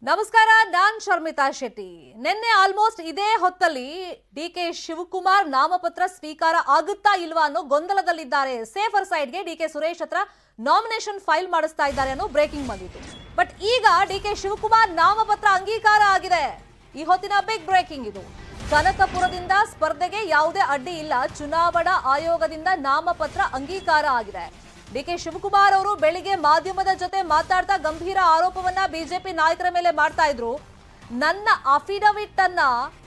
ನಮಸ್ಕಾರ ನಾನ್ ಶರ್ಮಿತಾ ಶೆಟ್ಟಿ ನಿನ್ನೆ ಆಲ್ಮೋಸ್ಟ್ ಇದೇ ಹೊತ್ತಲ್ಲಿ ಡಿ ಕೆ ಶಿವಕುಮಾರ್ ನಾಮಪತ್ರ ಸ್ವೀಕಾರ ಆಗುತ್ತಾ ಇಲ್ವಾ ಅನ್ನೋ ಗೊಂದಲದಲ್ಲಿದ್ದಾರೆ ಸೇಫರ್ ಸೈಡ್ಗೆ ಡಿ ಕೆ ಸುರೇಶ್ ಹತ್ರ ನಾಮಿನೇಷನ್ ಫೈಲ್ ಮಾಡಿಸ್ತಾ ಇದ್ದಾರೆ ಅನ್ನೋ ಬ್ರೇಕಿಂಗ್ ಬಂದಿತ್ತು ಬಟ್ ಈಗ ಡಿ ಕೆ ಶಿವಕುಮಾರ್ ನಾಮಪತ್ರ ಅಂಗೀಕಾರ ಆಗಿದೆ ಈ ಹೊತ್ತಿನ ಬಿಗ್ ಬ್ರೇಕಿಂಗ್ ಇದು ಕನಕಪುರದಿಂದ ಸ್ಪರ್ಧೆಗೆ ಯಾವುದೇ ಅಡ್ಡಿ ಇಲ್ಲ ಚುನಾವಣಾ ಆಯೋಗದಿಂದ ನಾಮಪತ್ರ ಅಂಗೀಕಾರ ಆಗಿದೆ ಡಿಕೆ ಶಿವಕುಮಾರ್ ಅವರು ಬೆಳಿಗ್ಗೆ ಮಾಧ್ಯಮದ ಜೊತೆ ಮಾತಾಡ್ತಾ ಗಂಭೀರ ಆರೋಪವನ್ನ ಬಿಜೆಪಿ ನಾಯಕರ ಮೇಲೆ ಮಾಡ್ತಾ ಇದ್ರು ನನ್ನ ಅಫಿಡವಿಟ್ ಅನ್ನ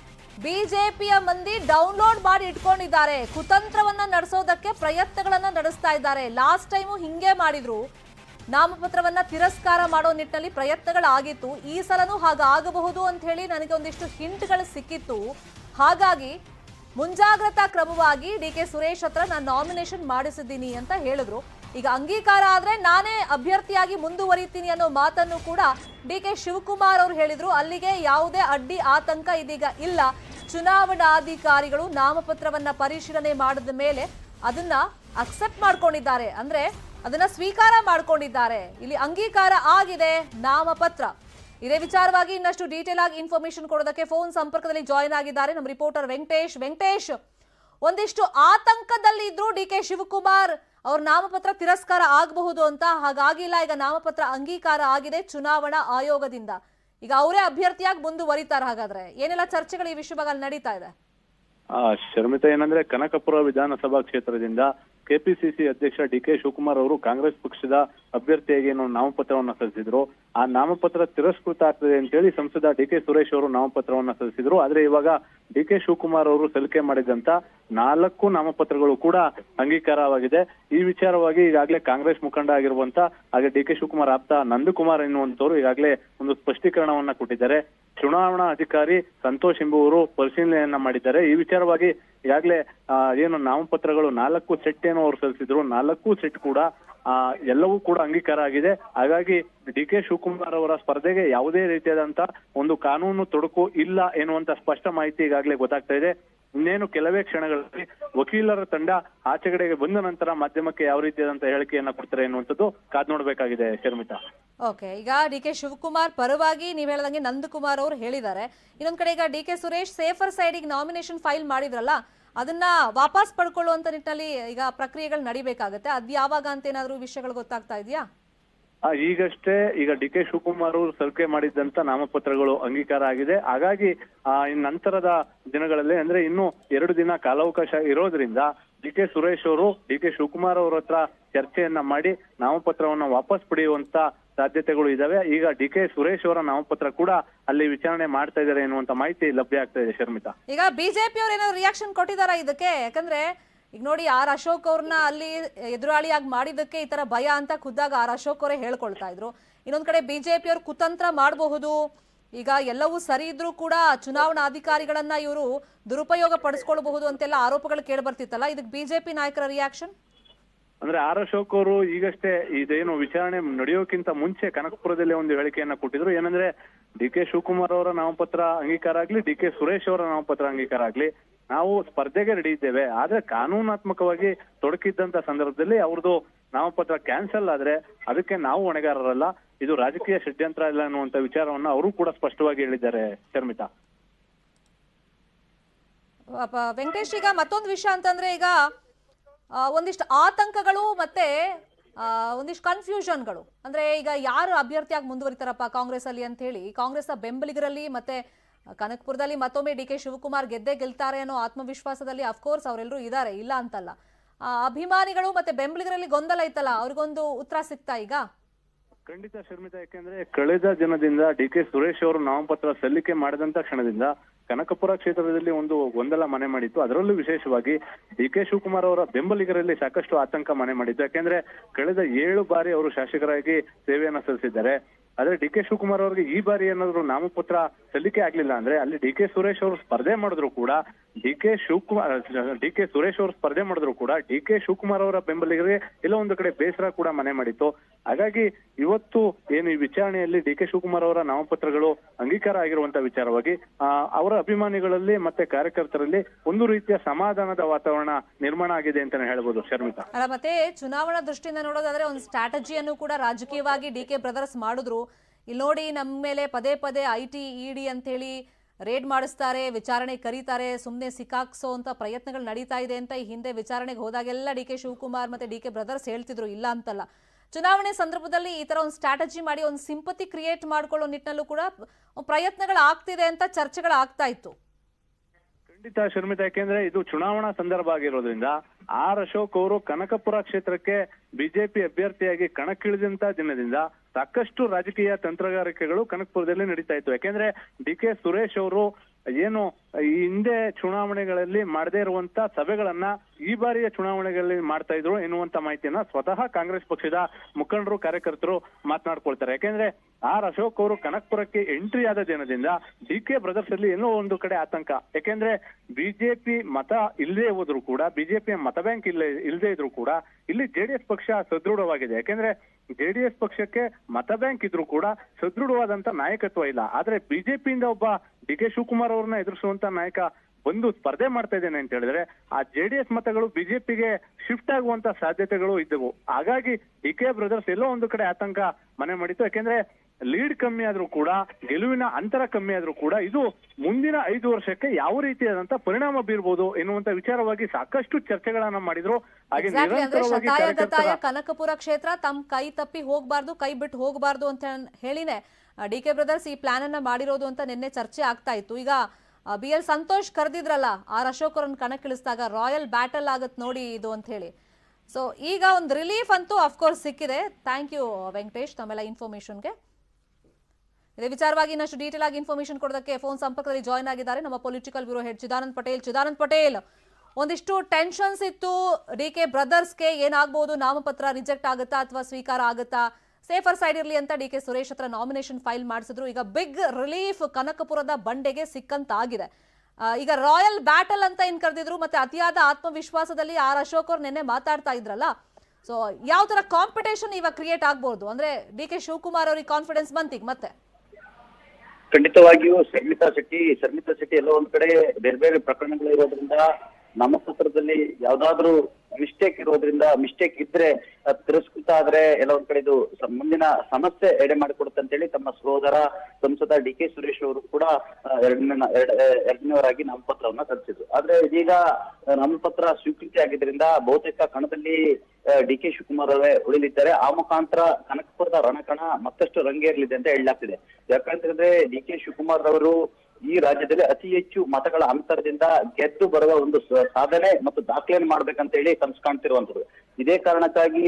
ಬಿಜೆಪಿಯ ಮಂದಿ ಡೌನ್ಲೋಡ್ ಮಾಡಿ ಇಟ್ಕೊಂಡಿದ್ದಾರೆ ಕುತಂತ್ರವನ್ನ ನಡೆಸೋದಕ್ಕೆ ಪ್ರಯತ್ನಗಳನ್ನ ನಡೆಸ್ತಾ ಇದ್ದಾರೆ ಲಾಸ್ಟ್ ಟೈಮು ಹಿಂಗೆ ಮಾಡಿದ್ರು ನಾಮಪತ್ರವನ್ನ ತಿರಸ್ಕಾರ ಮಾಡೋ ನಿಟ್ಟಿನಲ್ಲಿ ಪ್ರಯತ್ನಗಳಾಗಿತ್ತು ಈ ಸಲನೂ ಹಾಗಾಗಬಹುದು ಅಂತ ಹೇಳಿ ನನಗೆ ಒಂದಿಷ್ಟು ಹಿಂಟ್ಗಳು ಸಿಕ್ಕಿತ್ತು ಹಾಗಾಗಿ ಮುಂಜಾಗ್ರತಾ ಕ್ರಮವಾಗಿ ಡಿ ಕೆ ಸುರೇಶ್ ಹತ್ರ ನಾನು ನಾಮಿನೇಷನ್ ಮಾಡಿಸಿದ್ದೀನಿ ಅಂತ ಹೇಳಿದ್ರು ಈಗ ಅಂಗೀಕಾರ ಆದ್ರೆ ನಾನೇ ಅಭ್ಯರ್ಥಿಯಾಗಿ ಮುಂದುವರಿತೀನಿ ಅನ್ನೋ ಮಾತನ್ನು ಕೂಡ ಡಿ ಕೆ ಶಿವಕುಮಾರ್ ಅವರು ಹೇಳಿದ್ರು ಅಲ್ಲಿಗೆ ಯಾವುದೇ ಅಡ್ಡಿ ಆತಂಕ ಇದೀಗ ಇಲ್ಲ ಚುನಾವಣಾಧಿಕಾರಿಗಳು ನಾಮಪತ್ರವನ್ನ ಪರಿಶೀಲನೆ ಮಾಡಿದ ಮೇಲೆ ಅದನ್ನ ಅಕ್ಸೆಪ್ಟ್ ಮಾಡ್ಕೊಂಡಿದ್ದಾರೆ ಅಂದ್ರೆ ಅದನ್ನ ಸ್ವೀಕಾರ ಮಾಡ್ಕೊಂಡಿದ್ದಾರೆ ಇಲ್ಲಿ ಅಂಗೀಕಾರ ಆಗಿದೆ ನಾಮಪತ್ರ ಇದೇ ವಿಚಾರವಾಗಿ ಇನ್ನಷ್ಟು ಡೀಟೇಲ್ ಆಗಿ ಇನ್ಫಾರ್ಮೇಶನ್ ಕೊಡೋದಕ್ಕೆ ಫೋನ್ ಸಂಪರ್ಕದಲ್ಲಿ ಜಾಯಿನ್ ಆಗಿದ್ದಾರೆ ನಮ್ಮ ರಿಪೋರ್ಟರ್ ವೆಂಕಟೇಶ್ ವೆಂಕಟೇಶ್ ಒಂದಿಷ್ಟು ಆತಂಕದಲ್ಲಿ ಇದ್ರು ಡಿ ಕೆ ಶಿವಕುಮಾರ್ ಅವ್ರ ನಾಮಪತ್ರ ತಿರಸ್ಕಾರ ಆಗಬಹುದು ಅಂತ ಹಾಗಾಗಿಲ್ಲ ಈಗ ನಾಮಪತ್ರ ಅಂಗೀಕಾರ ಆಗಿದೆ ಚುನಾವಣಾ ಆಯೋಗದಿಂದ ಈಗ ಅವರೇ ಅಭ್ಯರ್ಥಿಯಾಗಿ ಮುಂದುವರಿತಾರೆ ಹಾಗಾದ್ರೆ ಏನೆಲ್ಲ ಚರ್ಚೆಗಳು ಈ ವಿಷಯವಾಗಿ ಅಲ್ಲಿ ನಡೀತಾ ಇದೆ ಆ ಶರ್ಮಿತಾ ಏನಂದ್ರೆ ಕನಕಪುರ ವಿಧಾನಸಭಾ ಕ್ಷೇತ್ರದಿಂದ ಕೆಪಿಸಿಸಿ ಅಧ್ಯಕ್ಷ ಡಿ ಕೆ ಶಿವಕುಮಾರ್ ಅವರು ಕಾಂಗ್ರೆಸ್ ಪಕ್ಷದ ಅಭ್ಯರ್ಥಿಯಾಗಿ ಏನೋ ನಾಮಪತ್ರವನ್ನ ಸಲ್ಲಿಸಿದ್ರು ಆ ನಾಮಪತ್ರ ತಿರಸ್ಕೃತ ಆಗ್ತದೆ ಅಂತೇಳಿ ಸಂಸದ ಡಿ ಕೆ ಸುರೇಶ್ ಅವರು ನಾಮಪತ್ರವನ್ನ ಸಲ್ಲಿಸಿದ್ರು ಆದ್ರೆ ಇವಾಗ ಡಿ ಕೆ ಶಿವಕುಮಾರ್ ಅವರು ಸಲ್ಲಿಕೆ ಮಾಡಿದಂತ ನಾಲ್ಕು ನಾಮಪತ್ರಗಳು ಕೂಡ ಅಂಗೀಕಾರವಾಗಿದೆ ಈ ವಿಚಾರವಾಗಿ ಈಗಾಗಲೇ ಕಾಂಗ್ರೆಸ್ ಮುಖಂಡ ಆಗಿರುವಂತ ಹಾಗೆ ಡಿ ಕೆ ಶಿವಕುಮಾರ್ ಆಪ್ತ ನಂದಕುಮಾರ್ ಎನ್ನುವಂತವರು ಈಗಾಗಲೇ ಒಂದು ಸ್ಪಷ್ಟೀಕರಣವನ್ನ ಕೊಟ್ಟಿದ್ದಾರೆ ಚುನಾವಣಾ ಅಧಿಕಾರಿ ಸಂತೋಷ್ ಎಂಬುವರು ಪರಿಶೀಲನೆಯನ್ನ ಮಾಡಿದ್ದಾರೆ ಈ ವಿಚಾರವಾಗಿ ಈಗಾಗಲೇ ಆ, ಏನು ನಾಮಪತ್ರಗಳು ನಾಲ್ಕು ಸೆಟ್ ಏನೋ ಅವರು ಸಲ್ಲಿಸಿದ್ರು ನಾಲ್ಕು ಸೆಟ್ ಕೂಡ ಆ, ಎಲ್ಲವೂ ಕೂಡ ಅಂಗೀಕಾರ ಆಗಿದೆ ಹಾಗಾಗಿ ಡಿ ಕೆ ಶಿವಕುಮಾರ್ ಅವರ ಸ್ಪರ್ಧೆಗೆ ಯಾವುದೇ ರೀತಿಯಾದಂತ ಒಂದು ಕಾನೂನು ತೊಡಕು ಇಲ್ಲ ಎನ್ನುವಂತ ಸ್ಪಷ್ಟ ಮಾಹಿತಿ ಈಗಾಗಲೇ ಗೊತ್ತಾಗ್ತಾ ಇದೆ ಇನ್ನೇನು ಕೆಲವೇ ಕ್ಷಣಗಳಲ್ಲಿ ವಕೀಲರ ತಂಡ ಆಚೆಗಡೆಗೆ ಬಂದ ನಂತರ ಮಾಧ್ಯಮಕ್ಕೆ ಯಾವ ರೀತಿಯಾದಂತ ಹೇಳಿಕೆಯನ್ನ ಕೊಡ್ತಾರೆ ಎನ್ನುವಂಥದ್ದು ಕಾದ್ ನೋಡ್ಬೇಕಾಗಿದೆ ಶರ್ಮಿತಾ ಓಕೆ ಈಗ ಡಿ ಕೆ ಶಿವಕುಮಾರ್ ಪರವಾಗಿ ನೀವು ಹೇಳ್ದಂಗೆ ನಂದಕುಮಾರ್ ಅವರು ಹೇಳಿದ್ದಾರೆ ಇನ್ನೊಂದ್ ಕಡೆ ಈಗ ಡಿ ಕೆ ಸುರೇಶ್ ಸೇಫರ್ ಸೈಡಿಗೆ ನಾಮಿನೇಷನ್ ಫೈಲ್ ಮಾಡಿದ್ರಲ್ಲ ಅದನ್ನ ವಾಪಸ್ ಪಡ್ಕೊಳ್ಳುವಂತ ನಿಟ್ಟಿನಲ್ಲಿ ಈಗ ಪ್ರಕ್ರಿಯೆಗಳು ನಡಿಬೇಕಾಗತ್ತೆ ಅದ್ ಯಾವಾಗ ಅಂತ ಏನಾದ್ರು ವಿಷಯಗಳು ಗೊತ್ತಾಗ್ತಾ ಇದೆಯಾ ಆ, ಈಗಷ್ಟೇ ಈಗ ಡಿ ಕೆ ಶಿವಕುಮಾರ್ ಅವರು ಸಲ್ಲಿಕೆ ಮಾಡಿದಂತ ನಾಮಪತ್ರಗಳು ಅಂಗೀಕಾರ ಆಗಿದೆ ಹಾಗಾಗಿ ಆ ಇನ್ ನಂತರದ ದಿನಗಳಲ್ಲಿ ಅಂದ್ರೆ ಇನ್ನು ಎರಡು ದಿನ ಕಾಲಾವಕಾಶ ಇರೋದ್ರಿಂದ ಡಿ ಕೆ ಸುರೇಶ್ ಅವರು ಡಿ ಕೆ ಶಿವಕುಮಾರ್ ಅವರ ಹತ್ರ ಚರ್ಚೆಯನ್ನ ಮಾಡಿ ನಾಮಪತ್ರವನ್ನ ವಾಪಸ್ ಪಡೆಯುವಂತ ಸಾಧ್ಯತೆಗಳು ಇದಾವೆ ಈಗ ಡಿ ಕೆ ಸುರೇಶ್ ಅವರ ನಾಮಪತ್ರ ಕೂಡ ಅಲ್ಲಿ ವಿಚಾರಣೆ ಮಾಡ್ತಾ ಇದ್ದಾರೆ ಎನ್ನುವಂತ ಮಾಹಿತಿ ಲಭ್ಯ ಆಗ್ತಾ ಇದೆ ಶರ್ಮಿತಾ ಈಗ ಬಿಜೆಪಿ ಅವ್ರು ಏನಾದ್ರು ರಿಯಾಕ್ಷನ್ ಕೊಟ್ಟಿದಾರಾ ಇದಕ್ಕೆ ಯಾಕಂದ್ರೆ ಈಗ ನೋಡಿ ಆರ್ ಅಶೋಕ್ ಅವ್ರನ್ನ ಅಲ್ಲಿ ಎದುರಾಳಿಯಾಗಿ ಮಾಡಿದ್ದಕ್ಕೆ ಈ ತರ ಭಯ ಅಂತ ಖುದ್ದಾಗ ಆರ್ ಅಶೋಕ್ ಅವರೇ ಹೇಳ್ಕೊಳ್ತಾ ಇದ್ರು ಇನ್ನೊಂದ್ ಕಡೆ ಬಿಜೆಪಿ ಅವ್ರು ಕುತಂತ್ರ ಮಾಡಬಹುದು ಈಗ ಎಲ್ಲವೂ ಸರಿ ಇದ್ರೂ ಕೂಡ ಚುನಾವಣಾ ಅಧಿಕಾರಿಗಳನ್ನ ಇವರು ದುರುಪಯೋಗ ಪಡಿಸ್ಕೊಳ್ಬಹುದು ಅಂತೆಲ್ಲ ಆರೋಪಗಳು ಕೇಳಿ ಬರ್ತಿತ್ತಲ್ಲ ಇದಕ್ಕೆ ಬಿಜೆಪಿ ನಾಯಕರ ರಿಯಾಕ್ಷನ್ ಅಂದ್ರೆ ಆರ್ ಅಶೋಕ್ ಅವರು ಈಗಷ್ಟೇ ಇದೇನು ವಿಚಾರಣೆ ನಡೆಯೋಕ್ಕಿಂತ ಮುಂಚೆ ಕನಕಪುರದಲ್ಲಿ ಒಂದು ಹೇಳಿಕೆಯನ್ನ ಕೊಟ್ಟಿದ್ರು ಏನಂದ್ರೆ ಡಿ ಕೆ ಶಿವಕುಮಾರ್ ಅವರ ನಾಮಪತ್ರ ಅಂಗೀಕಾರ ಆಗ್ಲಿ ಡಿ ಕೆ ಸುರೇಶ್ ಅವರ ನಾಮಪತ್ರ ಅಂಗೀಕಾರ ಆಗ್ಲಿ ನಾವು ಸ್ಪರ್ಧೆಗೆ ರೆಡಿ ಇದ್ದೇವೆ ಆದ್ರೆ ಕಾನೂನಾತ್ಮಕವಾಗಿ ತೊಡಕಿದ್ದಂತ ಸಂದರ್ಭದಲ್ಲಿ ಅವ್ರದ್ದು ನಾಮಪತ್ರ ಕ್ಯಾನ್ಸಲ್ ಆದ್ರೆ ಅದಕ್ಕೆ ನಾವು ಹೊಣೆಗಾರರಲ್ಲ ಇದು ರಾಜಕೀಯ ಷಡ್ಯಂತ್ರ ಇಲ್ಲ ಅನ್ನುವಂತ ವಿಚಾರವನ್ನ ಅವರು ಕೂಡ ಸ್ಪಷ್ಟವಾಗಿ ಹೇಳಿದ್ದಾರೆ ಶರ್ಮಿತಾ ಅಪ- ವೆಂಕಟೇಶ್ ಈಗ ಮತ್ತೊಂದು ವಿಷಯ ಅಂತಂದ್ರೆ ಈಗ ಆ, ಒಂದಿಷ್ಟು ಆತಂಕಗಳು ಮತ್ತೆ ಆ, ಒಂದಿಷ್ಟು ಕನ್ಫ್ಯೂಷನ್ಗಳು ಅಂದ್ರೆ ಈಗ ಯಾರು ಅಭ್ಯರ್ಥಿಯಾಗಿ ಮುಂದುವರಿತಾರಪ್ಪ ಕಾಂಗ್ರೆಸ್ ಅಲ್ಲಿ ಅಂತ ಹೇಳಿ ಕಾಂಗ್ರೆಸ್ನ ಬೆಂಬಲಿಗರಲ್ಲಿ ಮತ್ತೆ ಕನಕಪುರದಲ್ಲಿ ಮತ್ತೊಮ್ಮೆ ಡಿ ಕೆ ಶಿವಕುಮಾರ್ ಗೆದ್ದೇ ಗೆಲ್ತಾರೆ ಅನ್ನೋ ಆತ್ಮವಿಶ್ವಾಸದಲ್ಲಿ ಅಫ್ಕೋರ್ಸ್ ಅವರೆಲ್ಲರೂ ಇದ್ದಾರೆ ಇಲ್ಲ ಅಂತಲ್ಲ ಆ, ಅಭಿಮಾನಿಗಳು ಮತ್ತೆ ಬೆಂಬಲಿಗರಲ್ಲಿ ಗೊಂದಲ ಐತಲ್ಲ ಅವ್ರಿಗೊಂದು ಉತ್ತರ ಸಿಗ್ತಾ ಈಗ ಖಂಡಿತ ಶರ್ಮಿತಾ ಯಾಕೆಂದ್ರೆ ಕಳೆದ ದಿನದಿಂದ ಡಿ ಕೆ ಸುರೇಶ್ ಅವರು ನಾಮಪತ್ರ ಸಲ್ಲಿಕೆ ಮಾಡಿದಂತ ಕ್ಷಣದಿಂದ ಕನಕಪುರ ಕ್ಷೇತ್ರದಲ್ಲಿ ಒಂದು ಗೊಂದಲ ಮನೆ ಮಾಡಿತ್ತು ಅದರಲ್ಲೂ ವಿಶೇಷವಾಗಿ ಡಿ ಕೆ ಶಿವಕುಮಾರ್ ಅವರ ಬೆಂಬಲಿಗರಲ್ಲಿ ಸಾಕಷ್ಟು ಆತಂಕ ಮನೆ ಮಾಡಿತ್ತು ಯಾಕೆಂದ್ರೆ ಕಳೆದ ಏಳು ಬಾರಿ ಅವರು ಶಾಸಕರಾಗಿ ಸೇವೆಯನ್ನ ಸಲ್ಲಿಸಿದ್ದಾರೆ ಆದ್ರೆ ಡಿ ಕೆ ಶಿವಕುಮಾರ್ ಅವರಿಗೆ ಈ ಬಾರಿ ಏನಾದ್ರು ನಾಮಪತ್ರ ಸಲ್ಲಿಕೆ ಆಗ್ಲಿಲ್ಲ ಅಂದ್ರೆ ಅಲ್ಲಿ ಡಿ ಕೆ ಸುರೇಶ್ ಅವರು ಸ್ಪರ್ಧೆ ಮಾಡಿದ್ರು ಕೂಡ D K Shivakumar D K Suresh ಅವರು ಸ್ಪರ್ಧೆ ಮಾಡಿದ್ರು ಕೂಡ ಡಿ ಕೆ ಶಿವಕುಮಾರ್ ಅವರ ಬೆಂಬಲಿಗರಿಗೆ ಎಲ್ಲ ಒಂದು ಕಡೆ ಬೇಸರ ಕೂಡ ಮನೆ ಮಾಡಿತ್ತು ಹಾಗಾಗಿ ಇವತ್ತು ಏನು ಈ ವಿಚಾರಣೆಯಲ್ಲಿ ಡಿ ಕೆ ಶಿವಕುಮಾರ್ ಅವರ ನಾಮಪತ್ರಗಳು ಅಂಗೀಕಾರ ಆಗಿರುವಂತ ವಿಚಾರವಾಗಿ ಆ, ಅವರ ಅಭಿಮಾನಿಗಳಲ್ಲಿ ಮತ್ತೆ ಕಾರ್ಯಕರ್ತರಲ್ಲಿ ಒಂದು ರೀತಿಯ ಸಮಾಧಾನದ ವಾತಾವರಣ ನಿರ್ಮಾಣ ಆಗಿದೆ ಅಂತಾನೆ ಹೇಳ್ಬೋದು ಶರ್ಮಿತಾ ಅಲ್ಲ ಮತ್ತೆ ಚುನಾವಣಾ ದೃಷ್ಟಿಯಿಂದ ನೋಡೋದಾದ್ರೆ ಒಂದು ಸ್ಟ್ರಾಟಜಿಯನ್ನು ಕೂಡ ರಾಜಕೀಯವಾಗಿ ಡಿ ಕೆ ಬ್ರದರ್ಸ್ ಮಾಡಿದ್ರು ಇಲ್ಲಿ ನೋಡಿ ನಮ್ಮ ಮೇಲೆ ಪದೇ ಪದೇ ಐ ಟಿ ಇ ಡಿ ಅಂತೇಳಿ ರೇಡ್ ಮಾಡಿಸ್ತಾರೆ ವಿಚಾರಣೆ ಕರೀತಾರೆ ಸುಮ್ಮನೆ ಸಿಕ್ಕಾಕ್ಸೋ ಅಂತ ಪ್ರಯತ್ನಗಳು ನಡೀತಾ ಇದೆ ಅಂತ ಈ ಹಿಂದೆ ವಿಚಾರಣೆಗೆ ಹೋದಾಗೆಲ್ಲ ಡಿ ಕೆ ಶಿವಕುಮಾರ್ ಮತ್ತೆ ಡಿ ಕೆ ಬ್ರದರ್ಸ್ ಹೇಳ್ತಿದ್ರು ಇಲ್ಲ ಅಂತಲ್ಲ ಚುನಾವಣೆ ಸಂದರ್ಭದಲ್ಲಿ ಈ ತರ ಒಂದು ಸ್ಟ್ರಾಟಜಿ ಮಾಡಿ ಒಂದು ಸಿಂಪತಿ ಕ್ರಿಯೇಟ್ ಮಾಡ್ಕೊಳ್ಳೋ ನಿಟ್ಟಿನಲ್ಲೂ ಕೂಡ ಪ್ರಯತ್ನಗಳು ಆಗ್ತಿದೆ ಅಂತ ಚರ್ಚೆಗಳು ಆಗ್ತಾ ಇತ್ತು ಖಂಡಿತ ಶರ್ಮಿತಾ ಯಾಕೆಂದ್ರೆ ಇದು ಚುನಾವಣಾ ಸಂದರ್ಭ ಆಗಿರೋದ್ರಿಂದ ಆರ್ ಅಶೋಕ್ ಅವರು ಕನಕಪುರ ಕ್ಷೇತ್ರಕ್ಕೆ ಬಿಜೆಪಿ ಅಭ್ಯರ್ಥಿಯಾಗಿ ಕಣಕ್ಕಿಳಿದಂತ ದಿನದಿಂದ ಸಾಕಷ್ಟು ರಾಜಕೀಯ ತಂತ್ರಗಾರಿಕೆಗಳು ಕನಕಪುರದಲ್ಲಿ ನಡೀತಾ ಇತ್ತು ಯಾಕೆಂದ್ರೆ ಡಿ ಕೆ ಸುರೇಶ್ ಅವರು ಏನು ಈ ಹಿಂದೆ ಚುನಾವಣೆಗಳಲ್ಲಿ ಮಾಡದೇ ಇರುವಂತ ಸಭೆಗಳನ್ನ ಈ ಬಾರಿಯ ಚುನಾವಣೆಗಳಲ್ಲಿ ಮಾಡ್ತಾ ಇದ್ರು ಎನ್ನುವಂತ ಮಾಹಿತಿಯನ್ನ ಸ್ವತಃ ಕಾಂಗ್ರೆಸ್ ಪಕ್ಷದ ಮುಖಂಡರು ಕಾರ್ಯಕರ್ತರು ಮಾತನಾಡ್ಕೊಳ್ತಾರೆ ಯಾಕೆಂದ್ರೆ ಆರ್ ಅಶೋಕ್ ಅವರು ಕನಕ್ಪುರಕ್ಕೆ ಎಂಟ್ರಿ ಆದ ದಿನದಿಂದ ಡಿ ಕೆ ಬ್ರದರ್ಸ್ ಅಲ್ಲಿ ಏನೋ ಒಂದು ಕಡೆ ಆತಂಕ ಯಾಕೆಂದ್ರೆ ಬಿಜೆಪಿ ಮತ ಇಲ್ಲದೆ ಹೋದ್ರು ಕೂಡ ಬಿಜೆಪಿಯ ಮತ ಬ್ಯಾಂಕ್ ಇಲ್ಲ ಇಲ್ಲದೆ ಇದ್ರು ಕೂಡ ಇಲ್ಲಿ ಜೆಡಿಎಸ್ ಪಕ್ಷ ಸದೃಢವಾಗಿದೆ ಯಾಕೆಂದ್ರೆ ಜೆಡಿಎಸ್ ಪಕ್ಷಕ್ಕೆ ಮತ ಬ್ಯಾಂಕ್ ಇದ್ರು ಕೂಡ ಸದೃಢವಾದಂತ ನಾಯಕತ್ವ ಇಲ್ಲ ಆದ್ರೆ ಬಿಜೆಪಿಯಿಂದ ಒಬ್ಬ ಡಿ ಕೆ ಶಿವಕುಮಾರ್ ಅವ್ರನ್ನ ಎದುರಿಸುವಂತ ನಾಯಕ ಬಂದು ಸ್ಪರ್ಧೆ ಮಾಡ್ತಾ ಇದ್ದೇನೆ ಅಂತ ಹೇಳಿದ್ರೆ ಆ ಜೆಡಿಎಸ್ ಮತಗಳು ಬಿಜೆಪಿಗೆ ಶಿಫ್ಟ್ ಆಗುವಂತ ಸಾಧ್ಯತೆಗಳು ಇದ್ದವು ಹಾಗಾಗಿ ಡಿ ಕೆ ಬ್ರದರ್ಸ್ ಎಲ್ಲೋ ಒಂದು ಕಡೆ ಆತಂಕ ಮನೆ ಮಾಡಿತ್ತು ಯಾಕೆಂದ್ರೆ ಲೀಡ್ ಕಮ್ಮಿ ಆದ್ರೂ ಕೂಡ ಗೆಲುವಿನ ಅಂತರ ಕಮ್ಮಿ ಆದ್ರೂ ಕೂಡ ಇದು ಮುಂದಿನ ಐದು ವರ್ಷಕ್ಕೆ ಯಾವ ರೀತಿಯಾದಂತ ಪರಿಣಾಮ ಬೀರ್ಬೋದು ಎನ್ನುವಂತ ವಿಚಾರವಾಗಿ ಸಾಕಷ್ಟು ಚರ್ಚೆಗಳನ್ನ ಮಾಡಿದ್ರು ಹಾಗೆ ಎಕ್ಸಾಕ್ಟ್ಲಿ ಅಂದ್ರೆ ನಿರಂತರವಾಗಿ ಶತಾಯ ಕಾರ್ಯಕರ್ತರ ಗತಾಯ ಕನಕಪುರ ಕ್ಷೇತ್ರ ತಮ್ಮ ಕೈ ತಪ್ಪಿ ಹೋಗ್ಬಾರ್ದು ಕೈ ಬಿಟ್ಟು ಹೋಗ್ಬಾರ್ದು ಅಂತ ಹೇಳಿನೇ ಡಿ ಕೆ ಬ್ರದರ್ಸ್ ಈ ಪ್ಲಾನ್ ಅನ್ನ ಮಾಡಿರೋದು ಅಂತ ನಿನ್ನೆ ಚರ್ಚೆ ಆಗ್ತಾ ಇತ್ತು ಈಗ ಬಿ ಎಲ್ ಸಂತೋಷ್ ಕರೆದಿದ್ರಲ್ಲ ಆರ್ ಅಶೋಕ್ ಅವ್ರನ್ನ ಕಣಕ್ಕಿಳಿಸಿದಾಗ ರಾಯಲ್ ಬ್ಯಾಟಲ್ ಆಗತ್ ನೋಡಿ ಇದು ಅಂತ ಹೇಳಿ ಸೊ ಈಗ ಒಂದು ರಿಲೀಫ್ ಅಂತೂ ಅಫ್ಕೋರ್ಸ್ ಸಿಕ್ಕಿದೆ ಥ್ಯಾಂಕ್ ಯು ವೆಂಕಟೇಶ್ ತಮ್ಮೆಲ್ಲ ಇನ್ಫಾರ್ಮೇಶನ್ಗೆ ಇದೇ ವಿಚಾರವಾಗಿ ಇನ್ನಷ್ಟು ಡೀಟೇಲ್ ಆಗಿ ಇನ್ಫಾರ್ಮೇಶನ್ ಕೊಡೋದಕ್ಕೆ ಫೋನ್ ಸಂಪರ್ಕದಲ್ಲಿ ಜಾಯ್ನ್ ಆಗಿದ್ದಾರೆ ನಮ್ಮ political bureau head Chidanand Patel Chidanand Patel ಒಂದಿಷ್ಟು ಟೆನ್ಷನ್ಸ್ ಇತ್ತು ಡಿ ಕೆ ಬ್ರದರ್ಸ್ಗೆ ಏನಾಗ್ಬೋದು ನಾಮಪತ್ರ ರಿಜೆಕ್ಟ್ ಆಗುತ್ತಾ ಅಥವಾ ಸ್ವೀಕಾರ ಆಗುತ್ತಾ ಸೇಫರ್ ಸೈಡ್ ಇರಲಿ ಅಂತ ಡಿ ಕೆ ಸುರೇಶ್ ಹತ್ರ ನಾಮಿನೇಷನ್ ಫೈಲ್ ಮಾಡಿಸಿದ್ರು ಈಗ ಬಿಗ್ ರಿಲೀಫ್ ಕನಕಪುರದ ಬಂಡೆಗೆ ಸಿಕ್ಕಂತಾಗಿದೆ ಆ, ಈಗ ರಾಯಲ್ ಬ್ಯಾಟಲ್ ಅಂತ ಏನ್ ಕರೆದಿದ್ರು ಮತ್ತೆ ಅತಿಯಾದ ಆತ್ಮವಿಶ್ವಾಸದಲ್ಲಿ ಆರ್ ಅಶೋಕ್ ಅವ್ರು ನಿನ್ನೆ ಮಾತಾಡ್ತಾ ಇದ್ರಲ್ಲ ಸೊ ಯಾವ ತರ ಕಾಂಪಿಟೇಷನ್ ಇವಾಗ ಕ್ರಿಯೇಟ್ ಆಗ್ಬೋದು ಅಂದ್ರೆ ಡಿ ಕೆ ಶಿವಕುಮಾರ್ ಅವ್ರಿಗೆ ಕಾನ್ಫಿಡೆನ್ಸ್ ಬಂತೀಗ ಮತ್ತೆ ಖಂಡಿತವಾಗಿಯೂ ಶರ್ಮಿತಾ ಶೆಟ್ಟಿ ಶರ್ಮಿತಾ ಶೆಟ್ಟಿ ಎಲ್ಲ ಒಂದ್ ಕಡೆ ಬೇರೆ ಬೇರೆ ಪ್ರಕರಣಗಳು ಇರೋದ್ರಿಂದ ನಾಮಪತ್ರದಲ್ಲಿ ಯಾವ್ದಾದ್ರು ಮಿಸ್ಟೇಕ್ ಇರೋದ್ರಿಂದ ಮಿಸ್ಟೇಕ್ ಇದ್ರೆ ಅದ್ ತಿರಸ್ಕೃತ ಆದ್ರೆ ಎಲ್ಲ ಒಂದ್ ಕಡೆ ಇದು ಸ- ಮುಂದಿನ ಸಮಸ್ಯೆ ಎಡೆ ಮಾಡಿಕೊಡುತ್ತೆ ಅಂತೇಳಿ ತಮ್ಮ ಸಹೋದರ ಸಂಸದ ಡಿ ಕೆ ಸುರೇಶ್ ಅವರು ಕೂಡ ಆ, ಎರಡನೇ ಎರಡ್- ಎರಡನೇವರಾಗಿ ನಾಮಪತ್ರವನ್ನ ಸಲ್ಲಿಸಿದ್ರು ಆದ್ರೆ ಇದೀಗ ಆ, ನಾಮಪತ್ರ ಸ್ವೀಕೃತಿ ಆಗಿದ್ರಿಂದ ಬಹುತೇಕ ಕಣದಲ್ಲಿ ಡಿ ಕೆ ಶಿವಕುಮಾರ್ ಅವರೇ ಉಳಿಲಿದ್ದಾರೆ ಆ ಮುಖಾಂತರ ಕನಕಪುರದ ರಣಕಣ ಮತ್ತಷ್ಟು ರಂಗೇರಲಿದೆ ಅಂತ ಹೇಳಲಾಗ್ತಿದೆ ಯಾಕಂತಂದ್ರೆ ಡಿ ಕೆ ಶಿವಕುಮಾರ್ ಅವರು ಈ ರಾಜ್ಯದಲ್ಲಿ ಅತಿ ಹೆಚ್ಚು ಮತಗಳ ಅಂತರದಿಂದ ಗೆದ್ದು ಬರುವ ಒಂದು ಸ- ಸಾಧನೆ ಮತ್ತು ದಾಖಲೆಯನ್ನು ಮಾಡ್ಬೇಕಂತ ಹೇಳಿ ಕನಸು ಕಾಣ್ತಿರುವಂತದ್ದು ಇದೇ ಕಾರಣಕ್ಕಾಗಿ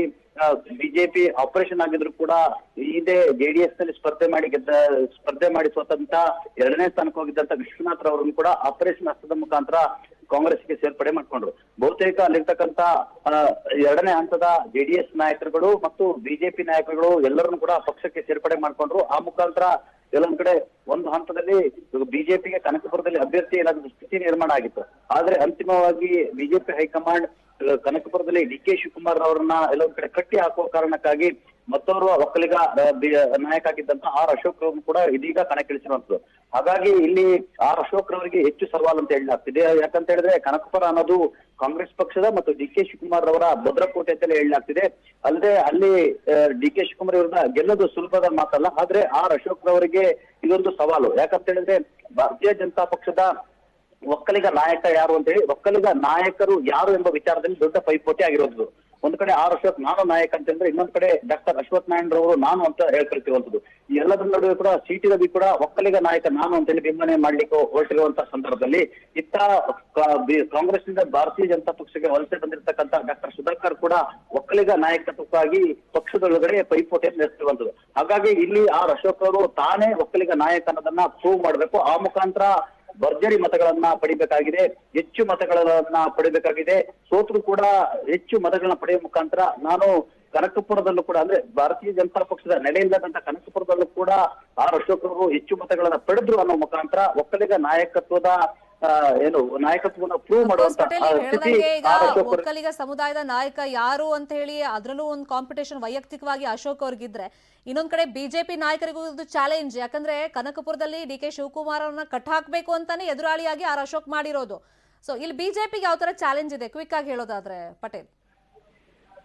ಬಿಜೆಪಿ ಆಪರೇಷನ್ ಆಗಿದ್ರು ಕೂಡ ಇದೇ ಜೆಡಿಎಸ್ ನಲ್ಲಿ ಸ್ಪರ್ಧೆ ಮಾಡಿ ಗೆದ್ದ ಸ್ಪರ್ಧೆ ಮಾಡಿ ಸ್ವತಂತ್ರ ಎರಡನೇ ಸ್ಥಾನಕ್ಕೆ ಹೋಗಿದ್ದಂತ ವಿಶ್ವನಾಥ್ ಅವರನ್ನು ಕೂಡ ಆಪರೇಷನ್ ಹಸ್ತದ ಮುಖಾಂತರ ಕಾಂಗ್ರೆಸ್ಗೆ ಸೇರ್ಪಡೆ ಮಾಡ್ಕೊಂಡ್ರು ಬಹುತೇಕ ಅಲ್ಲಿರ್ತಕ್ಕಂತ ಆ, ಎರಡನೇ ಹಂತದ ಜೆಡಿಎಸ್ ನಾಯಕರುಗಳು ಮತ್ತು ಬಿಜೆಪಿ ನಾಯಕರುಗಳು ಎಲ್ಲರನ್ನು ಕೂಡ ಪಕ್ಷಕ್ಕೆ ಸೇರ್ಪಡೆ ಮಾಡ್ಕೊಂಡ್ರು ಆ ಮುಖಾಂತರ ಎಲ್ಲೊಂದ್ ಕಡೆ ಒಂದು ಹಂತದಲ್ಲಿ ಬಿಜೆಪಿಗೆ ಕನಕಪುರದಲ್ಲಿ ಅಭ್ಯರ್ಥಿ ಇಲ್ಲದ ಸ್ಥಿತಿ ನಿರ್ಮಾಣ ಆಗಿತ್ತು ಆದ್ರೆ ಅಂತಿಮವಾಗಿ ಬಿಜೆಪಿ ಹೈಕಮಾಂಡ್ ಆ, ಕನಕಪುರದಲ್ಲಿ ಡಿ ಕೆ ಶಿವಕುಮಾರ್ ಅವರನ್ನ ಎಲ್ಲೊಂದ್ ಕಡೆ ಕಟ್ಟಿ ಹಾಕುವ ಕಾರಣಕ್ಕಾಗಿ ಮತ್ತೋರ್ವ ಒಕ್ಕಲಿಗ ಆ, ಬಿ- ನಾಯಕ ಆಗಿದ್ದಂತ ಆರ್ ಅಶೋಕ್ ರವ್ರನ್ನು ಕೂಡ ಇದೀಗ ಕಣಕ್ಕಿಳಿಸಿರುವಂತದ್ದು ಹಾಗಾಗಿ ಇಲ್ಲಿ ಆರ್ ಅಶೋಕ್ ರವರಿಗೆ ಹೆಚ್ಚು ಸವಾಲು ಅಂತ ಹೇಳಲಾಗ್ತಿದೆ ಯಾಕಂತ ಹೇಳಿದ್ರೆ ಕನಕಪುರ ಅನ್ನೋದು ಕಾಂಗ್ರೆಸ್ ಪಕ್ಷದ ಮತ್ತು ಡಿ ಕೆ ಶಿವಕುಮಾರ್ ಅವರ ಭದ್ರಕೋಟೆ ಅಂತಲೇ ಹೇಳಲಾಗ್ತಿದೆ ಅಲ್ಲದೆ ಅಲ್ಲಿ ಡಿ ಕೆ ಶಿವಕುಮಾರ್ ಅವರನ್ನ ಗೆಲ್ಲೋದು ಸುಲಭದ ಮಾತಲ್ಲ ಆದ್ರೆ ಆರ್ ಅಶೋಕ್ ರವರಿಗೆ ಇದೊಂದು ಸವಾಲು ಯಾಕಂತ ಹೇಳಿದ್ರೆ ಭಾರತೀಯ ಜನತಾ ಪಕ್ಷದ ಒಕ್ಕಲಿಗ ನಾಯಕ ಯಾರು ಅಂತ ಹೇಳಿ ಒಕ್ಕಲಿಗ ನಾಯಕರು ಯಾರು ಎಂಬ ವಿಚಾರದಲ್ಲಿ ದೊಡ್ಡ ಪೈಪೋಟಿ ಆಗಿರೋದು ಒಂದ್ ಕಡೆ ಆರ್ ಅಶೋಕ್ ನಾನು ನಾಯಕ ಅಂತಂದ್ರೆ ಇನ್ನೊಂದ್ ಕಡೆ ಡಾಕ್ಟರ್ ಅಶ್ವಥ್ ನಾರಾಯಣ್ ರವರು ನಾನು ಅಂತ ಹೇಳ್ಕೊಳ್ತಿರುವಂತದ್ದು ಈ ಎಲ್ಲದರ ನಡುವೆ ಕೂಡ ಸಿಟಿ ರವಿ ಕೂಡ ಒಕ್ಕಲಿಗ ನಾಯಕ ನಾನು ಅಂತೇಳಿ ಬಿಂಬನೆ ಮಾಡ್ಲಿಕ್ಕೆ ಹೊರಟಿರುವಂತ ಸಂದರ್ಭದಲ್ಲಿ ಇತ್ತ ಕಾ- ಬಿ- ಕಾಂಗ್ರೆಸ್ನಿಂದ ಭಾರತೀಯ ಜನತಾ ಪಕ್ಷಕ್ಕೆ ವಲಸೆ ಬಂದಿರತಕ್ಕಂತ ಡಾಕ್ಟರ್ ಸುಧಾಕರ್ ಕೂಡ ಒಕ್ಕಲಿಗ ನಾಯಕತ್ವಕ್ಕಾಗಿ ಪಕ್ಷದೊಳಗಡೆ ಪೈಪೋಟಿಯನ್ನು ನಡೆಸಿರುವಂತದ್ದು ಹಾಗಾಗಿ ಇಲ್ಲಿ ಆರ್ ಅಶೋಕ್ ಅವರು ತಾನೇ ಒಕ್ಕಲಿಗ ನಾಯಕ ಅನ್ನೋದನ್ನ ಪ್ರೂವ್ ಮಾಡ್ಬೇಕು ಆ ಮುಖಾಂತರ ಭರ್ಜರಿ ಮತಗಳನ್ನ ಪಡಿಬೇಕಾಗಿದೆ ಹೆಚ್ಚು ಮತಗಳನ್ನ ಪಡಿಬೇಕಾಗಿದೆ ಸೋತ್ರು ಕೂಡ ಹೆಚ್ಚು ಮತಗಳನ್ನ ಪಡೆಯುವ ಮುಖಾಂತರ ನಾನು ಕನಕಪುರದಲ್ಲೂ ಕೂಡ ಅಂದ್ರೆ ಭಾರತೀಯ ಜನತಾ ಪಕ್ಷದ ನೆಲೆಯಿಲ್ಲದಂತ ಕನಕಪುರದಲ್ಲೂ ಕೂಡ ಆರ್ ಅಶೋಕ್ ಅವರು ಹೆಚ್ಚು ಮತಗಳನ್ನ ಪಡೆದ್ರು ಅನ್ನೋ ಮುಖಾಂತರ ಒಕ್ಕಲಿಗ ನಾಯಕತ್ವದ ಆ, ಏನು ನಾಯಕತ್ವವನ್ನು ಪ್ರೂವ್ ಅಫ್ಕೋರ್ಸ್ ಮಾಡುವಂತ ಪಟೇಲ್ ಆ, ನೀವು ಸ್ಥಿತಿ ಹೇಳ್ದಂಗೆ ಈಗ ಆರ್ ಅಶೋಕ್ ಅವರು ಒಕ್ಕಲಿಗ ಸಮುದಾಯದ ನಾಯಕ ಯಾರು ಅಂತ ಹೇಳಿ ಅದ್ರಲ್ಲೂ ಒಂದು ಕಾಂಪಿಟೇಷನ್ ವೈಯಕ್ತಿಕವಾಗಿ ಅಶೋಕ್ ಅವ್ರಿಗಿದ್ರೆ ಇನ್ನೊಂದ್ ಕಡೆ ಬಿಜೆಪಿ ನಾಯಕರಿಗೂ ಇದು ಚಾಲೆಂಜ್ ಯಾಕಂದ್ರೆ ಕನಕಪುರದಲ್ಲಿ ಡಿ ಕೆ ಶಿವಕುಮಾರ್ ಅವ್ರನ್ನ ಕಟ್ ಹಾಕ್ಬೇಕು ಅಂತಾನೆ ಎದುರಾಳಿಯಾಗಿ ಆರ್ ಅಶೋಕ್ ಮಾಡಿರೋದು ಸೊ ಇಲ್ಲಿ ಬಿಜೆಪಿಗೆ ಯಾವ ತರ ಚಾಲೆಂಜ್ ಇದೆ ಕ್ವಿಕ್ ಆಗಿ ಹೇಳೋದಾದ್ರೆ ಪಟೇಲ್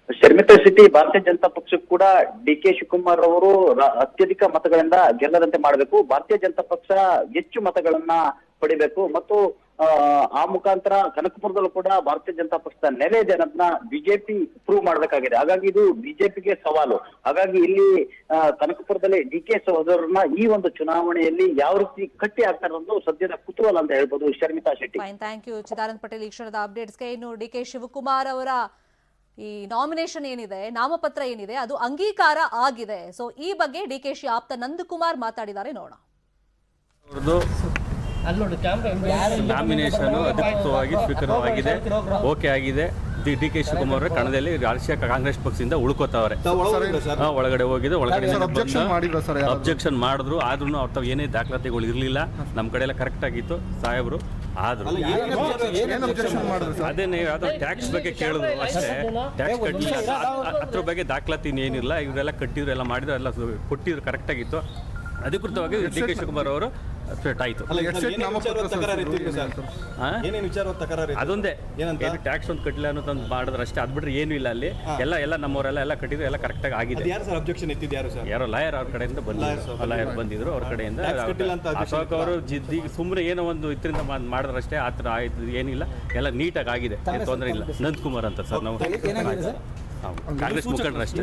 ಶರ್ಮಿತಾ ಶೆಟ್ಟಿ ಭಾರತೀಯ ಜನತಾ ಪಕ್ಷಕ್ಕೂ ಕೂಡ ಡಿ ಕೆ ಶಿವಕುಮಾರ್ ಅವರು ರ- ಅತ್ಯಧಿಕ ಮತಗಳಿಂದ ಗೆಲ್ಲದಂತೆ ಮಾಡಬೇಕು ಭಾರತೀಯ ಜನತಾ ಪಕ್ಷ ಹೆಚ್ಚು ಮತಗಳನ್ನ ಪಡಿಬೇಕು ಮತ್ತು ಆ, ಆ ಮುಖಾಂತರ ಕನಕಪುರದಲ್ಲೂ ಕೂಡ ಭಾರತೀಯ ಜನತಾ ಪಕ್ಷದ ನೆಲೆ ಇದೆ ಅನ್ನೋದನ್ನ ಬಿಜೆಪಿ ಪ್ರೂವ್ ಮಾಡ್ಬೇಕಾಗಿದೆ ಹಾಗಾಗಿ ಇದು ಬಿಜೆಪಿಗೆ ಸವಾಲು ಹಾಗಾಗಿ ಇಲ್ಲಿ ಆ, ಕನಕಪುರದಲ್ಲಿ ಡಿ ಕೆ ಸಹೋದರನ್ನ ಈ ಒಂದು ಚುನಾವಣೆಯಲ್ಲಿ ಯಾವ ರೀತಿ ಕಟ್ಟಿ ಹಾಕ್ತಾರೆ ಅನ್ನೋದು ಸದ್ಯದ ಕುತೂಹಲ ಅಂತ ಹೇಳ್ಬೋದು Sharmita Shetty fine thank you Chidanand Patel ಈ ಕ್ಷಣದ ಅಪ್ಡೇಟ್ಸ್ಗೆ ಇನ್ನು ಡಿ ಕೆ ಶಿವಕುಮಾರ್ ಅವರ ಈ ನಾಮಿನೇಷನ್ ಏನಿದೆ ನಾಮಪತ್ರ ಏನಿದೆ ಅದು ಅಂಗೀಕಾರ ಆಗಿದೆ ಸೊ ಈ ಬಗ್ಗೆ ಡಿ ಕೆ ಶಿ ಆಪ್ತ ನಂದಕುಮಾರ್ ಮಾತಾಡಿದ್ದಾರೆ ನೋಡೋಣ ಅವ್ರದ್ದು ನಾಮಿನೇಷನ್ ಅಧಿಕೃತವಾಗಿ ಸ್ವೀಕಾರವಾಗಿದೆ ಓಕೆ ಆಗಿದೆ ಡಿ ಡಿ ಕೆ ಶಿವಕುಮಾರ್ ಅವರು ಕಣದಲ್ಲಿ ರಾಷ್ಟ್ರೀಯ ಕಾಂಗ್ರೆಸ್ ಪಕ್ಷದಿಂದ ಉಳ್ಕೋತಾವ್ರೆ ಹಾ, ಒಳಗಡೆ ಹೋಗಿದೆ ಒಳಗಡೆ objection ಮಾಡಿದ್ರಾ sir ಯಾರಾದ್ರು? ಅಬ್ಜೆಕ್ಷನ್ ಮಾಡಿದ್ರು ಆದ್ರೂ ಅವ್ರ ತಾವ್ ಏನೇ ದಾಖಲಾತಿಗಳು ಇರಲಿಲ್ಲ ನಮ್ಮ ಕಡೆ ಎಲ್ಲ ಕರೆಕ್ಟ್ ಆಗಿತ್ತು ಸಾಹೇಬರು ಆದ್ರು ಏನ್ ಅಬ್ಜೆಕ್ಷನ್ ಮಾಡಿದ್ರು ಸರ್ ಅದೇನೇ ಅದು ಟ್ಯಾಕ್ಸ್ ಬಗ್ಗೆ ಕೇಳಿದ್ರು ಅಷ್ಟೇ ಟ್ಯಾಕ್ಸ್ ಕಟ್ಟಲಿಲ್ಲ ಅದ್ರ ಬಗ್ಗೆ ದಾಖಲಾತಿ ಏನಿಲ್ಲ ಇವರೆಲ್ಲ ಕಟ್ಟಿದ್ರು ಎಲ್ಲ ಮಾಡಿದ್ರು ಎಲ್ಲ ಸು- ಕೊಟ್ಟಿದ್ರು ಕರೆಕ್ಟ್ ಆಗಿತ್ತು ಅಧಿಕೃತವಾಗಿ ಡಿ ಕೆ ಶಿವಕುಮಾರ್ ಅವರು ಸ್ಪೆಟ್ ಆಯ್ತು ಅಲ್ಲ ಎಷ್ಟು ಸೆಟ್ ನಾಮಪತ್ರ ಸಲ್ಲಿಸಿದ್ರು? ಹಾ? ಏನೇನು ವಿಚಾರ ತಕರಾರು ಇತ್ತು? ಅದೊಂದೇ ಏನಂತ? ಏನು ಟ್ಯಾಕ್ಸ್ ಒಂದು ಕಟ್ಟಿಲ್ಲ ಅನ್ನೋದೊಂದು ಮಾಡಿದ್ರೆ ಅಷ್ಟೇ ಅದು ಬಿಟ್ರೆ ಏನು ಇಲ್ಲ ಅಲ್ಲಿ ಎಲ್ಲ ಎಲ್ಲ ನಮ್ಮವರೆಲ್ಲ ಎಲ್ಲ ಕಟ್ಟಿದ್ರು ಎಲ್ಲ ಕರೆಕ್ಟಾಗಿ ಅದು ಆಗಿದೆ ಯಾರು ಸರ್ ಅಬ್ಜೆಕ್ಷನ್ ಎತ್ತಿದ್ದು ಯಾರು ಸರ್ ಯಾರೋ ಲಾಯರ್ ಅವ್ರ ಕಡೆಯಿಂದ ಬಂದಿದ್ರು ಲಾಯರ್ ಬಂದಿದ್ರು ಅವ್ರ ಕಡೆಯಿಂದ Tax ಕಟ್ಟಿಲ್ಲ ಅಂತ objection ಅಶೋಕ್ ಅವರು ಜಿದ್ದಿ ಸುಮ್ಮನೆ ಏನೋ ಒಂದು ಇದರಿಂದ ಮಾಡಿದ್ರೆ ಅಷ್ಟೇ ಆ ಥರ ಆಯ್ತು ಏನಿಲ್ಲ ಎಲ್ಲ ನೀಟಾಗಿ ಆಗಿದೆ ಏನು ತೊಂದರೆ ಇಲ್ಲ ನಂದ್ ಕುಮಾರ್ ಅಂತ ಸರ್ ನಾವು ಹೌದು. ಕಾಂಗ್ರೆಸ್ ಮುಖಂಡರು ಅಷ್ಟೇ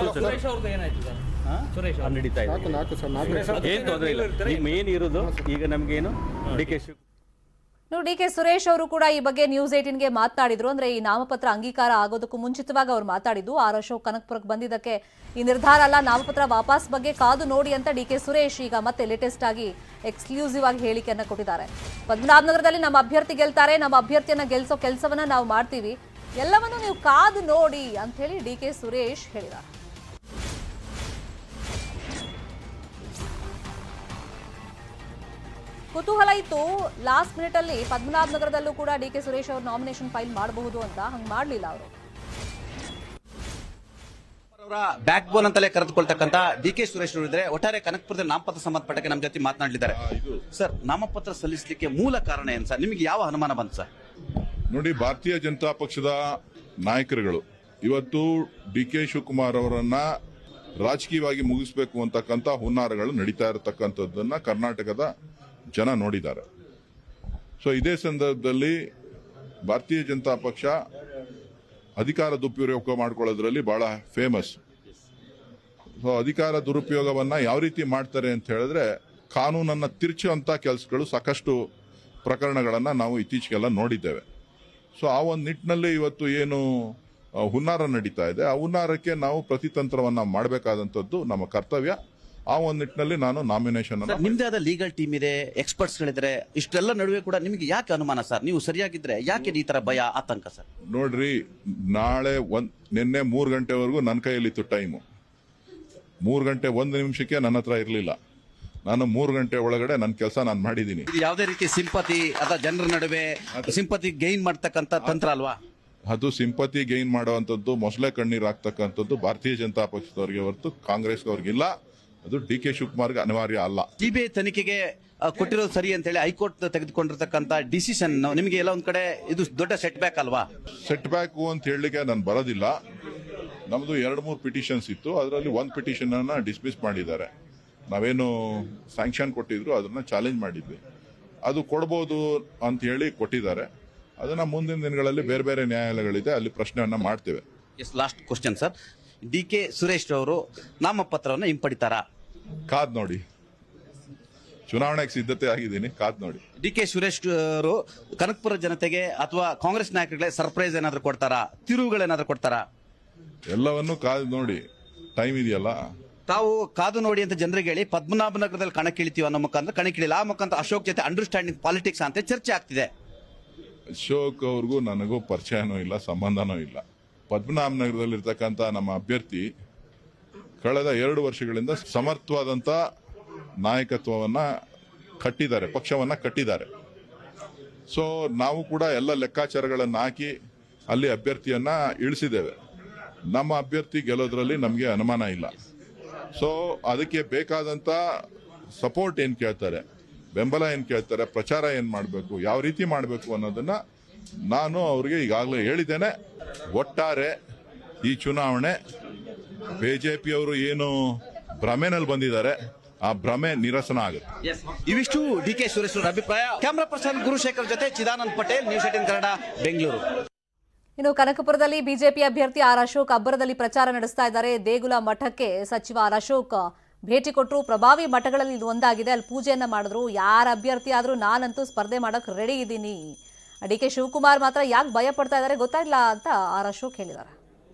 ಅದು ನಡೀತಾ ಇದೆ ನಾಲ್ಕು ಸರ್ ನಾಲ್ಕು ಏನು ತೊಂದರೆ ಇಲ್ಲ ಈಗ ಮೇನ್ ಇರೋದು ಈಗ ನಮಗೇನು ಡಿ ಕೆ ಶಿವ್ ಇನ್ನು ಡಿ ಕೆ ಸುರೇಶ್ ಅವರು ಕೂಡ ಈ ಬಗ್ಗೆ ನ್ಯೂಸ್ ಏಟಿನ್ಗೆ ಮಾತನಾಡಿದ್ರು ಅಂದ್ರೆ ಈ ನಾಮಪತ್ರ ಅಂಗೀಕಾರ ಆಗೋದಕ್ಕೂ ಮುಂಚಿತವಾಗಿ ಅವ್ರು ಮಾತಾಡಿದ್ದು ಆರ್ ಅಶೋಕ್ ಕನಕಪುರಕ್ಕೆ ಬಂದಿದ್ದಕ್ಕೆ ಈ ನಿರ್ಧಾರ ಅಲ್ಲ ನಾಮಪತ್ರ ವಾಪಸ್ ಬಗ್ಗೆ ಕಾದು ನೋಡಿ ಅಂತ ಡಿ ಕೆ ಸುರೇಶ್ ಈಗ ಮತ್ತೆ ಲೇಟೆಸ್ಟ್ ಆಗಿ ಎಕ್ಸ್ಕ್ಲೂಸಿವ್ ಆಗಿ ಹೇಳಿಕೆಯನ್ನ ಕೊಟ್ಟಿದ್ದಾರೆ ಪದ್ಮನಾಭನಗರದಲ್ಲಿ ನಮ್ಮ ಅಭ್ಯರ್ಥಿ ಗೆಲ್ತಾರೆ ನಮ್ಮ ಅಭ್ಯರ್ಥಿಯನ್ನ ಗೆಲ್ಸೋ ಕೆಲಸವನ್ನ ನಾವು ಮಾಡ್ತೀವಿ ಎಲ್ಲವನ್ನು ನೀವು ಕಾದು ನೋಡಿ ಅಂತ ಹೇಳಿ ಡಿ ಕೆ ಸುರೇಶ್ ಹೇಳಿದ್ದಾರೆ ಕುತೂಹಲ ಇತ್ತು ಲಾಸ್ಟ್ ಮಿನಿಟ್ ಅಲ್ಲಿ ಪದ್ಮನಾಭ ನಗರದಲ್ಲೂ ಕೂಡ ಡಿ ಕೆ ಸುರೇಶ್ ಅವರು ನಾಮಿನೇಷನ್ ಫೈಲ್ ಮಾಡಬಹುದು ಅಂತ ಹಂಗ್ ಮಾಡ್ಲಿಲ್ಲ ಅವರು ಅವರ ಬ್ಯಾಕ್ ಬೋನ್ ಅಂತಲೇ ಕರೆದುಕೊಳ್ತಕ್ಕಂತ ಡಿ ಕೆ ಸುರೇಶ್ ಅವರು ಇದ್ರೆ ಒಟ್ಟಾರೆ ಕನಕಪುರದ ನಾಮಪತ್ರ ಸಂಬಂಧಪಟ್ಟಕ್ಕೆ ನಮ್ಮ ಜೊತೆ ಮಾತನಾಡಲಿದ್ದಾರೆ ಸರ್ ನಾಮಪತ್ರ ಸಲ್ಲಿಸಲಿಕ್ಕೆ ಮೂಲ ಕಾರಣ ಏನು ಸರ್ ನಿಮಗೆ ಯಾವ ಅನುಮಾನ ಬಂತು ಸರ್ ನೋಡಿ ಭಾರತೀಯ ಜನತಾ ಪಕ್ಷದ ನಾಯಕರುಗಳು ಇವತ್ತು ಡಿ ಕೆ ಶಿವಕುಮಾರ್ ಅವರನ್ನ ರಾಜಕೀಯವಾಗಿ ಮುಗಿಸ್ಬೇಕು ಅಂತಕ್ಕಂಥ ಹುನ್ನಾರಗಳು ನಡೀತಾ ಇರತಕ್ಕಂಥದ್ದನ್ನ ಕರ್ನಾಟಕದ ಜನ ನೋಡಿದ್ದಾರೆ ಸೊ ಇದೇ ಸಂದರ್ಭದಲ್ಲಿ ಭಾರತೀಯ ಜನತಾ ಪಕ್ಷ ಅಧಿಕಾರ ದುರುಪಯೋಗ ಮಾಡ್ಕೊಳ್ಳೋದ್ರಲ್ಲಿ ಬಹಳ ಫೇಮಸ್ ಸೊ ಅಧಿಕಾರ ದುರುಪಯೋಗವನ್ನ ಯಾವ ರೀತಿ ಮಾಡ್ತಾರೆ ಅಂತ ಹೇಳಿದ್ರೆ ಕಾನೂನನ್ನ ತಿರ್ಚುವಂತ ಕೆಲಸಗಳು ಸಾಕಷ್ಟು ಪ್ರಕರಣಗಳನ್ನ ನಾವು ಇತ್ತೀಚೆಗೆಲ್ಲ ನೋಡಿದ್ದೇವೆ ಸೊ ಆ ಒಂದು ನಿಟ್ಟಿನಲ್ಲಿ ಇವತ್ತು ಏನು ಆ, ಹುನ್ನಾರ ನಡೀತಾ ಇದೆ ಆ ಹುನ್ನಾರಕ್ಕೆ ನಾವು ಪ್ರತಿತಂತ್ರವನ್ನ ಮಾಡಬೇಕಾದಂಥದ್ದು ನಮ್ಮ ಕರ್ತವ್ಯ ಆ ಒಂದು ನಿಟ್ಟಿನಲ್ಲಿ ನಾನು ನಾಮಿನೇಷನ್ ಸರ್ ನಿಮ್ದೇ ಆದ ಲೀಗಲ್ ಟೀಮ್ ಇದೆ ಎಕ್ಸ್ಪರ್ಟ್ಸ್ ಗಳಿದ್ರೆ ಇಷ್ಟೆಲ್ಲ ನಡುವೆ ಕೂಡ ನಿಮಗೆ ಯಾಕೆ ಅನುಮಾನ ಸರ್ ನೀವು ಸರಿಯಾಗಿದ್ರೆ ಯಾಕೆ ಈ ತರ ಭಯ ಆತಂಕ ಸರ್ ನೋಡ್ರಿ ನಾಳೆ ಒಂದ್ ನಿನ್ನೆ ಮೂರು ಗಂಟೆವರೆಗೂ ನನ್ನ ಕೈಯಲ್ಲಿತ್ತು ಟೈಮು ಮೂರು ಗಂಟೆ ಒಂದು ನಿಮಿಷಕ್ಕೆ ನನ್ನ ಹತ್ರ ಇರಲಿಲ್ಲ ನಾನು ಮೂರು ಗಂಟೆ ಒಳಗಡೆ ನನ್ನ ಕೆಲಸ ನಾನು ಮಾಡಿದ್ದೀನಿ ಇದು ಯಾವುದೇ ರೀತಿ ಸಿಂಪತಿ ಅಥವಾ ಜನರ ನಡುವೆ ಸಿಂಪತಿ ಗೈನ್ ಮಾಡ್ತಕ್ಕಂತ ತಂತ್ರ ಅಲ್ವಾ ಅದು ಸಿಂಪತಿ ಗೈನ್ ಮಾಡುವಂಥದ್ದು ಮೊಸಳೆ ಕಣ್ಣೀರು ಹಾಕ್ತಕ್ಕಂಥದ್ದು ಭಾರತೀಯ ಜನತಾ ಪಕ್ಷದವ್ರಿಗೆ ಹೊರತು ಕಾಂಗ್ರೆಸ್ಗವ್ರಿಗಿಲ್ಲ ಅದು ಡಿ ಕೆ ಶಿವಕುಮಾರ್ಗೆ ಅನಿವಾರ್ಯ ಅಲ್ಲ ಸಿಬಿಐ ತನಿಖೆಗೆ ಆ, ಕೊಟ್ಟಿರೋದು ಸರಿ ಅಂತ ಹೇಳಿ ಹೈಕೋರ್ಟ್ ತೆಗೆದುಕೊಂಡಿರ್ತಕ್ಕಂತ ಡಿಸಿಷನ್ ನಿಮಗೆ ಎಲ್ಲ ಒಂದ್ ಕಡೆ ಇದು ದೊಡ್ಡ ಸೆಟ್ ಬ್ಯಾಕ್ ಅಲ್ವಾ ಸೆಟ್ ಬ್ಯಾಕು ಅಂತ ಹೇಳಲಿಕ್ಕೆ ನಾನು ಬರೋದಿಲ್ಲ ನಮ್ಮದು ಎರಡು ಮೂರು ಪಿಟಿಷನ್ಸ್ ಇತ್ತು ಅದರಲ್ಲಿ ಒಂದು ಪಿಟಿಷನ್ ಅನ್ನ ಡಿಸ್ಮಿಸ್ ಮಾಡಿದ್ದಾರೆ ನಾವೇನು ಸ್ಯಾಂಕ್ಷನ್ ಕೊಟ್ಟಿದ್ರು ಅದನ್ನ ಚಾಲೆಂಜ್ ಮಾಡಿದ್ವಿ ಅದು ಕೊಡ್ಬೋದು ಅಂತ ಹೇಳಿ ಕೊಟ್ಟಿದ್ದಾರೆ ಅದನ್ನ ಮುಂದಿನ ದಿನಗಳಲ್ಲಿ ಬೇರೆ ಬೇರೆ ನ್ಯಾಯಾಲಯಗಳಿದೆ ಅಲ್ಲಿ ಪ್ರಶ್ನೆಯನ್ನ ಮಾಡ್ತೇವೆ yes last question sir D K Suresh ಅವರು ನಾಮಪತ್ರವನ್ನು ಹಿಂಪಡಿತಾರಾ ಕಾದ್ ನೋಡಿ ಚುನಾವಣೆಗೆ ಸಿದ್ಧತೆ ಆಗಿದ್ದೀನಿ ಕಾದ್ ನೋಡಿ ಡಿ ಕೆ ಸುರೇಶ್ ಅವರು ಕನಕಪುರ ಜನತೆಗೆ ಅಥವಾ ಕಾಂಗ್ರೆಸ್ ನಾಯಕರಿಗೆ ಸರ್ಪ್ರೈಸ್ ಏನಾದ್ರು ಕೊಡ್ತಾರಾ ತಿರುವುಗಳೇನಾದ್ರು ಕೊಡ್ತಾರಾ ಎಲ್ಲವನ್ನೂ ಕಾದ್ ನೋಡಿ ಟೈಮ್ ಇದೆಯಲ್ಲ ತಾವು ಕಾದು ನೋಡಿ ಅಂತ ಜನರಿಗೆ ಹೇಳಿ ಪದ್ಮನಾಭನಗರದಲ್ಲಿ ಕಣಕ್ಕಿಳಿತೀವಿ ಅನ್ನೋ ಮುಖಾಂತರ ಕಣಕ್ಕಿಳಿಲ್ಲ ಆ ಮುಖಾಂತರ ಅಶೋಕ್ ಜೊತೆ ಅಂಡರ್ಸ್ಟ್ಯಾಂಡಿಂಗ್ ಪಾಲಿಟಿಕ್ಸ್ ಅಂತ ಚರ್ಚೆ ಆಗ್ತಿದೆ ಅಶೋಕ್ ಅವ್ರಿಗೂ ನನಗೂ ಪರಿಚಯನೂ ಇಲ್ಲ ಸಂಬಂಧನೂ ಇಲ್ಲ ಪದ್ಮನಾಭನಗರದಲ್ಲಿರ್ತಕ್ಕಂಥ ನಮ್ಮ ಅಭ್ಯರ್ಥಿ ಕಳೆದ ಎರಡು ವರ್ಷಗಳಿಂದ ಸಮರ್ಥವಾದಂಥ ನಾಯಕತ್ವವನ್ನ ಕಟ್ಟಿದ್ದಾರೆ ಪಕ್ಷವನ್ನ ಕಟ್ಟಿದ್ದಾರೆ ಸೊ ನಾವು ಕೂಡ ಎಲ್ಲ ಲೆಕ್ಕಾಚಾರಗಳನ್ನು ಹಾಕಿ ಅಲ್ಲಿ ಅಭ್ಯರ್ಥಿಯನ್ನ ಇಳಿಸಿದ್ದೇವೆ ನಮ್ಮ ಅಭ್ಯರ್ಥಿ ಗೆಲ್ಲೋದ್ರಲ್ಲಿ ನಮಗೆ ಅನುಮಾನ ಇಲ್ಲ ಸೊ ಅದಕ್ಕೆ ಬೇಕಾದಂತ ಸಪೋರ್ಟ್ ಏನ್ ಕೇಳ್ತಾರೆ ಬೆಂಬಲ ಏನ್ ಕೇಳ್ತಾರೆ ಪ್ರಚಾರ ಏನ್ ಮಾಡಬೇಕು ಯಾವ ರೀತಿ ಮಾಡಬೇಕು ಅನ್ನೋದನ್ನ ನಾನು ಅವ್ರಿಗೆ ಈಗಾಗಲೇ ಹೇಳಿದ್ದೇನೆ ಒಟ್ಟಾರೆ ಈ ಚುನಾವಣೆ ಬಿಜೆಪಿಯವರು ಏನು ಭ್ರಮೆನಲ್ಲಿ ಬಂದಿದ್ದಾರೆ ಆ ಭ್ರಮೆ ನಿರಸನ ಆಗುತ್ತೆ ಇವಿಷ್ಟು ಡಿ ಕೆ ಸುರೇಶ್ ಅವರ ಅಭಿಪ್ರಾಯ ಕ್ಯಾಮ್ರಾ ಪರ್ಸನ್ ಗುರುಶೇಖರ್ ಜೊತೆ ಚಿದಾನಂದ್ ಪಟೇಲ್ ನ್ಯೂಸ್ ಏಟಿನ್ ಕನ್ನಡ ಬೆಂಗಳೂರು ಇನ್ನು ಕನಕಪುರದಲ್ಲಿ ಬಿಜೆಪಿ ಅಭ್ಯರ್ಥಿ ಆರ್ ಅಶೋಕ್ ಅಬ್ಬರದಲ್ಲಿ ಪ್ರಚಾರ ನಡೆಸ್ತಾ ಇದ್ದಾರೆ ದೇಗುಲ ಮಠಕ್ಕೆ ಸಚಿವ ಆರ್ ಅಶೋಕ್ ಭೇಟಿ ಕೊಟ್ಟರು ಪ್ರಭಾವಿ ಮಠಗಳಲ್ಲಿ ಇದು ಒಂದಾಗಿದೆ ಅಲ್ಲಿ ಪೂಜೆಯನ್ನ ಮಾಡಿದ್ರು ಯಾರ ಅಭ್ಯರ್ಥಿ ಆದ್ರೂ ನಾನಂತೂ ಸ್ಪರ್ಧೆ ಮಾಡಕ್ ರೆಡಿ ಇದ್ದೀನಿ ಡಿ ಕೆ ಶಿವಕುಮಾರ್ ಮಾತ್ರ ಯಾಕೆ ಭಯ ಪಡ್ತಾ ಇದ್ದಾರೆ ಗೊತ್ತಾಗಿಲ್ಲ ಅಂತ ಆರ್ ಅಶೋಕ್ ಹೇಳಿದ್ದಾರೆ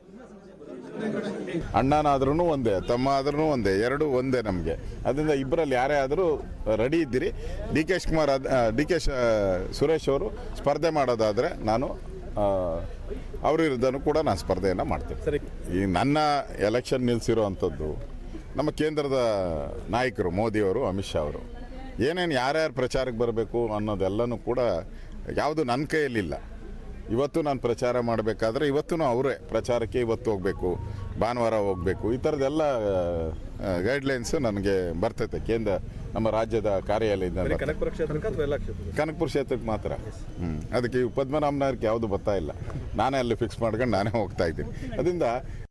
ಅಣ್ಣನಾದ್ರೂ ಒಂದೇ ತಮ್ಮ ಆದ್ರೂ ಒಂದೇ ಎರಡು ಒಂದೇ ನಮಗೆ ಅದರಿಂದ ಇಬ್ಬರಲ್ಲಿ ಯಾರೇ ಆದರೂ ರೆಡಿ ಇದ್ದೀರಿ D K Shivakumar D K Suresh ಅವರು ಸ್ಪರ್ಧೆ ಮಾಡೋದಾದರೆ ನಾನು ಆ, ಅವ್ರ ವಿರುದ್ಧನೂ ಕೂಡ ನಾನು ಸ್ಪರ್ಧೆಯನ್ನು ಮಾಡ್ತೇನೆ ಈ ನನ್ನ ಎಲೆಕ್ಷನ್ ನಿಲ್ಲಿಸಿರೋ ಅಂಥದ್ದು ನಮ್ಮ ಕೇಂದ್ರದ ನಾಯಕರು ಮೋದಿಯವರು ಅಮಿತ್ ಶಾ ಅವರು ಏನೇನು ಯಾರ್ಯಾರು ಪ್ರಚಾರಕ್ಕೆ ಬರಬೇಕು ಅನ್ನೋದೆಲ್ಲನೂ ಕೂಡ ಯಾವುದು ನನ್ನ ಕೈಯಲ್ಲಿಲ್ಲ ಇವತ್ತು ನಾನು ಪ್ರಚಾರ ಮಾಡಬೇಕಾದ್ರೆ ಇವತ್ತು ಅವರೇ ಪ್ರಚಾರಕ್ಕೆ ಇವತ್ತು ಹೋಗಬೇಕು ಭಾನುವಾರ ಹೋಗಬೇಕು ಈ ಥರದ್ದೆಲ್ಲ ಗೈಡ್ಲೈನ್ಸ್ ನನಗೆ ಬರ್ತೈತೆ ಕೇಂದ್ರ ನಮ್ಮ ರಾಜ್ಯದ ಕಾರ್ಯಾಲಯದಿಂದ ಬರ್ತೈತೆ. ಕನಕಪುರ ಕ್ಷೇತ್ರಕ್ಕೆ ಅಥವಾ ಎಲ್ಲ ಕ್ಷೇತ್ರಕ್ಕೆ ಕನಕಪುರ ಕ್ಷೇತ್ರಕ್ಕೆ ಮಾತ್ರ ಹ್ಞೂ ಅದಕ್ಕೆ ಈ ಪದ್ಮನಾಭನಗರಕ್ಕೆ ಯಾವುದು ಬರ್ತಾ ಇಲ್ಲ ನಾನೇ ಅಲ್ಲಿ ಫಿಕ್ಸ್ ಮಾಡ್ಕೊಂಡು ನಾನೇ ಹೋಗ್ತಾ ಇದ್ದೀನಿ ಅದರಿಂದ